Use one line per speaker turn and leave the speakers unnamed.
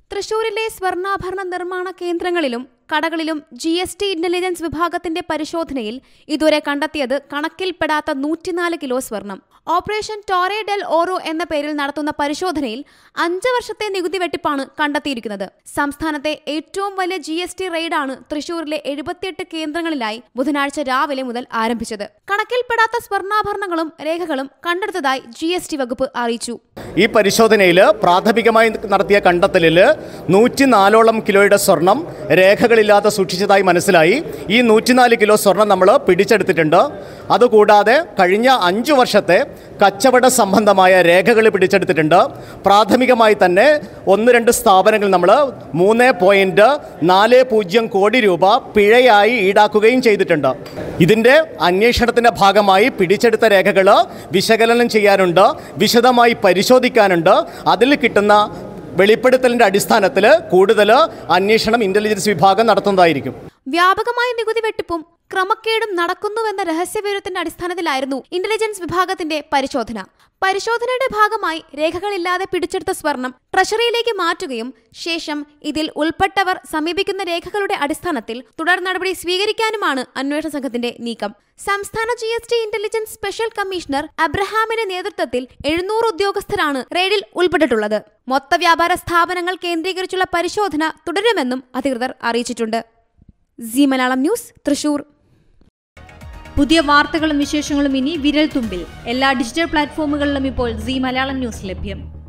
തൃശൂരിലെ സ്വർണ്ണാഭരണ നിർമ്മാണ കേന്ദ്രങ്ങളിലും കടകളിലും ജി എസ് ടി ഇന്റലിജൻസ് വിഭാഗത്തിന്റെ പരിശോധനയിൽ ഇതുവരെ കണ്ടെത്തിയത് കണക്കിൽപ്പെടാത്ത നൂറ്റിനാല് കിലോ സ്വർണം ഓപ്പറേഷൻ ടോറെ ഡെൽ ഓറോ എന്ന പേരിൽ നടത്തുന്ന പരിശോധനയിൽ അഞ്ച് വർഷത്തെ നികുതി വെട്ടിപ്പാണ് കണ്ടെത്തിയിരിക്കുന്നത് സംസ്ഥാനത്തെ ഏറ്റവും വലിയ ജി എസ് ടി റെയ്ഡാണ് തൃശൂരിലെ എഴുപത്തിയെട്ട് കേന്ദ്രങ്ങളിലായി ബുധനാഴ്ച രാവിലെ മുതൽ ആരംഭിച്ചത് കണക്കിൽപ്പെടാത്ത സ്വർണ്ണാഭരണങ്ങളും രേഖകളും കണ്ടെടുത്തതായി ജി എസ് ടി വകുപ്പ് അറിയിച്ചു
ഈ പരിശോധനയിൽ പ്രാഥമികമായി നടത്തിയ കണ്ടെത്തലിൽ നൂറ്റിനാലോളം കിലോയുടെ സ്വർണം രേഖകളില്ലാതെ സൂക്ഷിച്ചതായി മനസ്സിലായി ഈ നൂറ്റിനാല് കിലോ സ്വർണം നമ്മൾ പിടിച്ചെടുത്തിട്ടുണ്ട് അതുകൂടാതെ കഴിഞ്ഞ അഞ്ചു വർഷത്തെ കച്ചവട സംബന്ധമായ രേഖകൾ പിടിച്ചെടുത്തിട്ടുണ്ട് പ്രാഥമികമായി തന്നെ ഒന്ന് രണ്ട് സ്ഥാപനങ്ങൾ നമ്മൾ മൂന്ന് പോയിൻറ്റ് നാല് പൂജ്യം കോടി രൂപ പിഴയായി ഈടാക്കുകയും ചെയ്തിട്ടുണ്ട് ഇതിൻ്റെ അന്വേഷണത്തിൻ്റെ ഭാഗമായി പിടിച്ചെടുത്ത രേഖകൾ വിശകലനം ചെയ്യാനുണ്ട് വിശദമായി പരിശോധിക്കാനുണ്ട് അതിൽ കിട്ടുന്ന വെളിപ്പെടുത്തലിൻ്റെ അടിസ്ഥാനത്തിൽ കൂടുതൽ അന്വേഷണം ഇൻ്റലിജൻസ് വിഭാഗം നടത്തുന്നതായിരിക്കും
വ്യാപകമായ നികുതി വെട്ടിപ്പും ക്രമക്കേടും നടക്കുന്നുവെന്ന രഹസ്യവിവരത്തിന്റെ അടിസ്ഥാനത്തിലായിരുന്നു ഇന്റലിജൻസ് വിഭാഗത്തിന്റെ പരിശോധന പരിശോധനയുടെ ഭാഗമായി രേഖകളില്ലാതെ പിടിച്ചെടുത്ത സ്വർണം ട്രഷറിയിലേക്ക് മാറ്റുകയും ശേഷം ഇതിൽ ഉൾപ്പെട്ടവർ സമീപിക്കുന്ന രേഖകളുടെ അടിസ്ഥാനത്തിൽ തുടർ നടപടി സ്വീകരിക്കാനുമാണ് അന്വേഷണ സംഘത്തിന്റെ നീക്കം സംസ്ഥാന G S T intelligence special commissioner അബ്രഹാമിന്റെ നേതൃത്വത്തിൽ എഴുന്നൂറ് ഉദ്യോഗസ്ഥരാണ് റെയ്ഡിൽ ഉൾപ്പെട്ടിട്ടുള്ളത് മൊത്ത വ്യാപാര സ്ഥാപനങ്ങൾ കേന്ദ്രീകരിച്ചുള്ള പരിശോധന തുടരുമെന്നും അധികൃതർ അറിയിച്ചിട്ടുണ്ട് സി മലയാളം ന്യൂസ് തൃശൂർ
പുതിയ വാർത്തകളും വിശേഷങ്ങളും ഇനി വിരൽ തുമ്പിൽ എല്ലാ ഡിജിറ്റൽ പ്ലാറ്റ്ഫോമുകളിലും ഇപ്പോൾ സി മലയാളം ന്യൂസ് ലഭ്യം